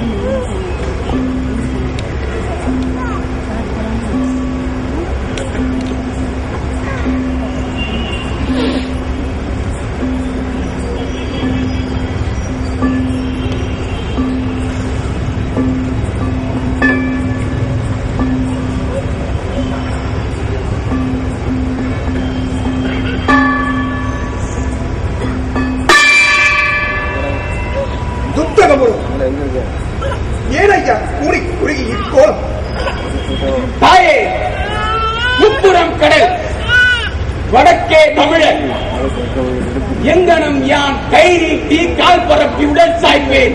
துத்தகமும் ஏனையா கூறி குறுகி இக்கோலம் தாயே முப்புறம் கடல் வடக்கே தமிழர் எங்கனம் யான் கை நீட்டி கால் பரப்பி உடல் சாய்ப்பேன்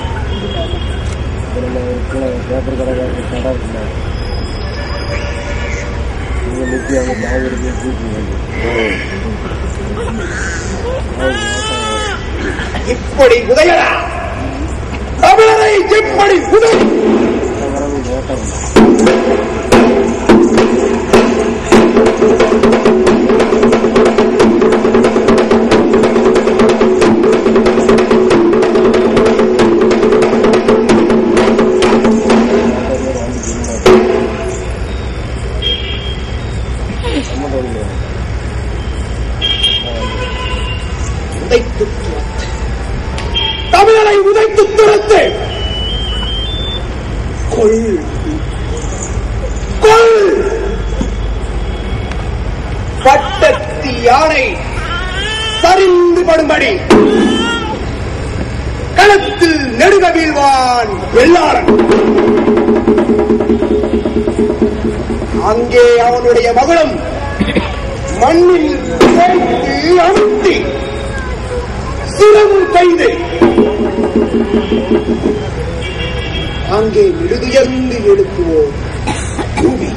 பேப்பர் கடை கடை இருக்குல்ல இங்க நிறுத்தி அவங்க பேக் எடுத்து தூக்கி இப்படி உதயடா தமிழரை இப்படி உதவி வரவு ஓட்டம் உதைத்து துரத்து தமிழரை உதைத்து துரத்து கொள் கொள் பட்டத்தி யானை சரிந்து படும்படி களத்தில் நெடுக வீழ்வான் வெள்ளாளன் அங்கே அவனுடைய மகுடம் மண்ணில் புதைத்து அமுத்தி சிரம் கைது அங்கே விடுதுயர்ந்து எழுப்புவோம் பூமி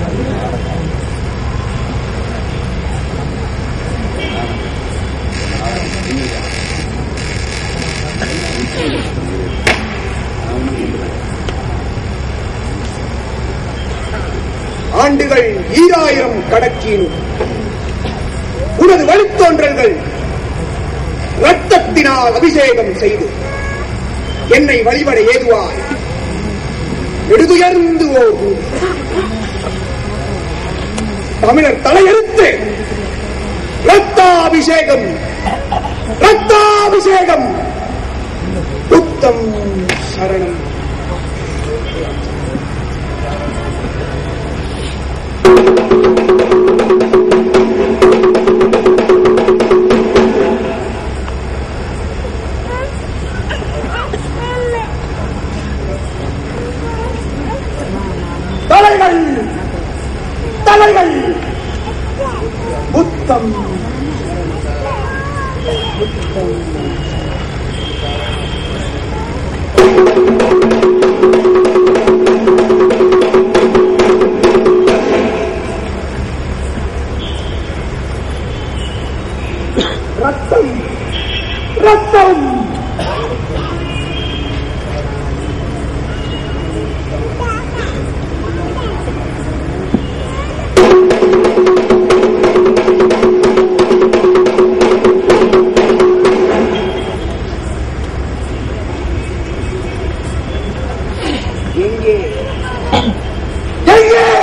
ஆண்டுகள் ஈராயிரம் கணக்கினும் உனது வழித்தோன்றல்கள் ரத்தத்தினால் அபிஷேகம் செய்து என்னை வழிபட ஏதுவாய் எடுதுயர்ந்து ஓ பூமி. தமிழர் தலையெடுத்து ரத்தாபிஷேகம் ரத்தாபிஷேகம் புத்தம் சரணம் தலைகள் தலைகள் புத்தம் ரத்தம் ரத்தம் எங்கே எங்கே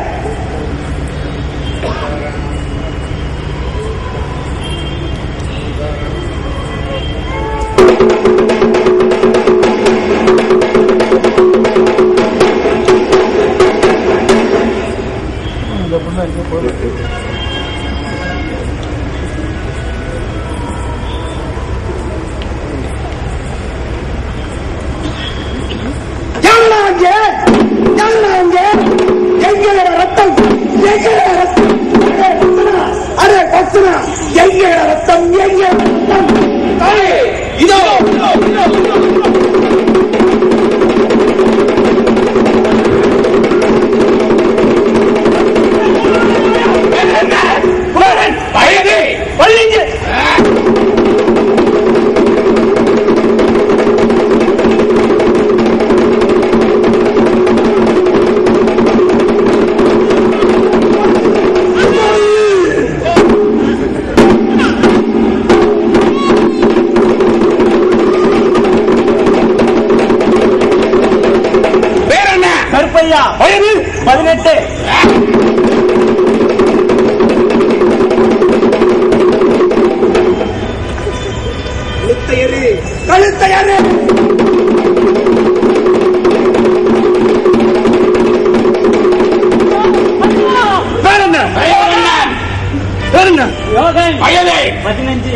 யாரா அங்கே யாரா அங்கே எங்களோட ரத்தம் எங்களோட ரத்தம் அரே பக்தனா, அரே பக்தனா எங்களோட ரத்தம் எங்களோட ரத்தம் தாயே, இதோ இதோ, இதோ, இதோ, இதோ. வயது பள்ளிங்க ஆ ஐயா வயது பதினெட்டு கழுத்தையரு கழுத்தையரு பேர் என்ன வயது என்ன பேர் என்ன யோகன் வயது பதினஞ்சு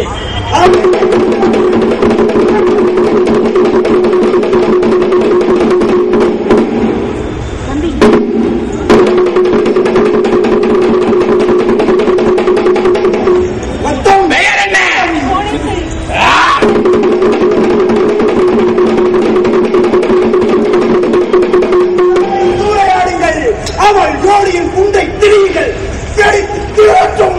மொத்தம் பெயர் என்ன சூறையாடுங்கள் அவள் ஜோடியின் குண்டை திரியுங்கள் வெடித்து திரட்டும்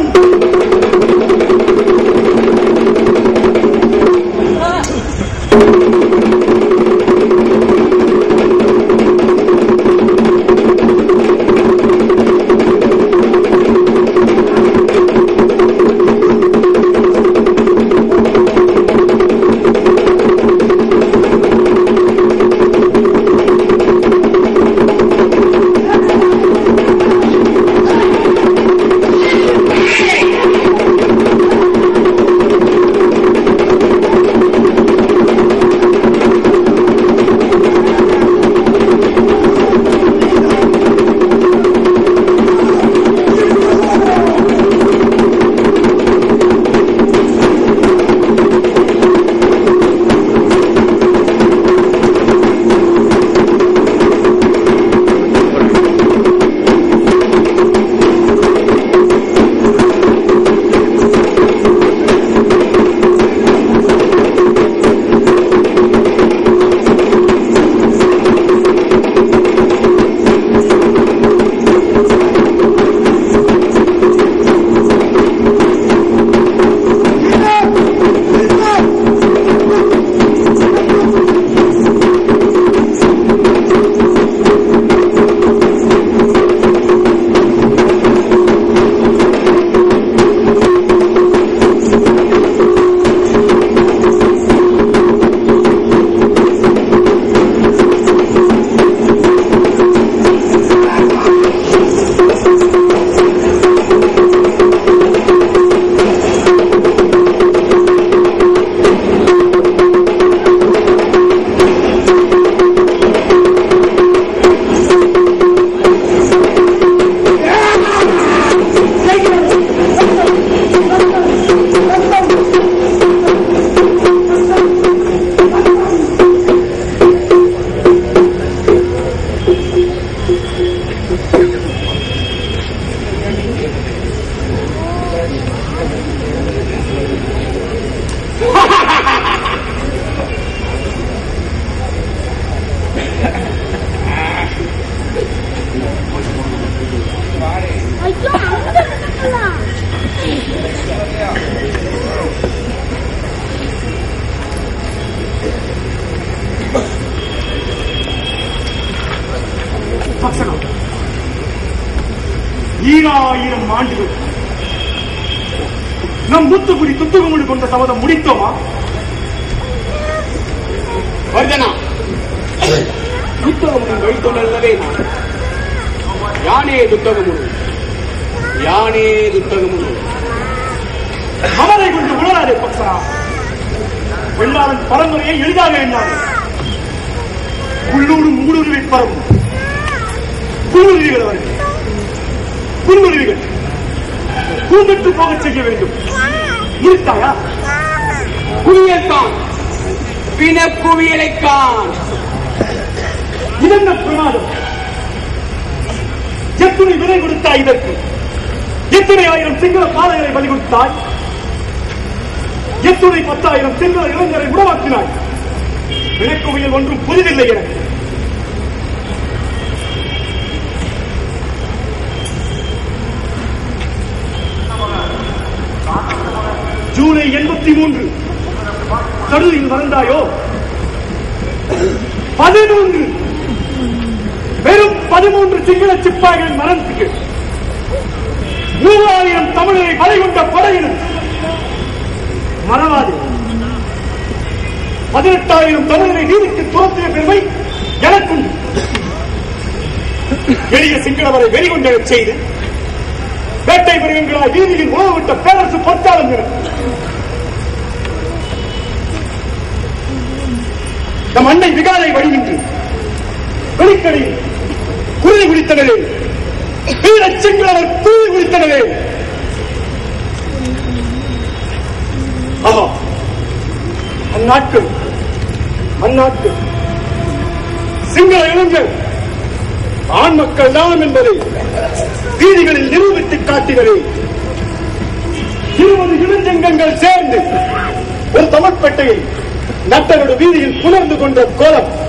ஐயோ அங்க நடக்கலாம் ஈராயிரம் ஆண்டுகள் நம் முத்துக்குடி துத்துகுமுடி கொண்ட சபதம் முடித்தோமா வர்தனா புத்தகமுடன் வழித்தொண்டல்லவே நான் யானே துத்தகமுடு யானே துத்தகமுடு அவரை கொண்டு உணராதே பக்தரா வெள்ளாளன் பரம்பரையை எளிதாக எண்ணாது உள்ளூரும் ஊடுருவி பரவும் புல்லுருவிகள் அவர்கள் புல்லுருவிகள் பூந்தட்டு போகச் செய்ய வேண்டும் முடித்தாயா குவியல்கான் பின குவியலைக்கான் இதென்ன பிரமாதம் எத்தனை விலை கொடுத்தாய் இதற்கு எத்தனை ஆயிரம் சிங்கள பாதைகளை பலி கொடுத்தாய் எத்துணை பத்தாயிரம் சிங்கள இளைஞரை உருவாக்கினாய் விளக்குவியல் ஒன்றும் புதிதில்லை எனக்கு ஜூலை எண்பத்தி மூன்று கடலில் மறந்தாயோ பதிமூன்று வெறும் பதிமூன்று சிங்கள சிப்பாய்களின் மரணத்துக்கு மூவாயிரம் தமிழரை பலை கொண்ட படையினர் மறவாது பதினெட்டாயிரம் தமிழரை நீதிக்கு துரத்திய பெருமை எனக்குண்டு எளிய சிங்களவரை வெறிகொண்டெழச் செய்து வேட்டை மிருகங்களாய் வீதியில் உணவு விட்ட பேரரசு பொற்காலம் இது. நம் அன்னை விகாரை வடிவின்றி வெளிக்கடையில் குருதி குடித்தனரே வீரச் சிங்களவர் குருதி குடித்தனரே ஆமா அந்நாட்கள் அந்நாட்கள் சிங்கள இளைஞர் ஆண் மக்கள் தான் என்பதை வீதிகளில் நிரூபித்து காட்டினரே இருபது இளைஞங்கள் சேர்ந்து ஒரு தமிழ்பேட்டையை நட்டனோட வீதியில் புணர்ந்து கொண்ட கோலம்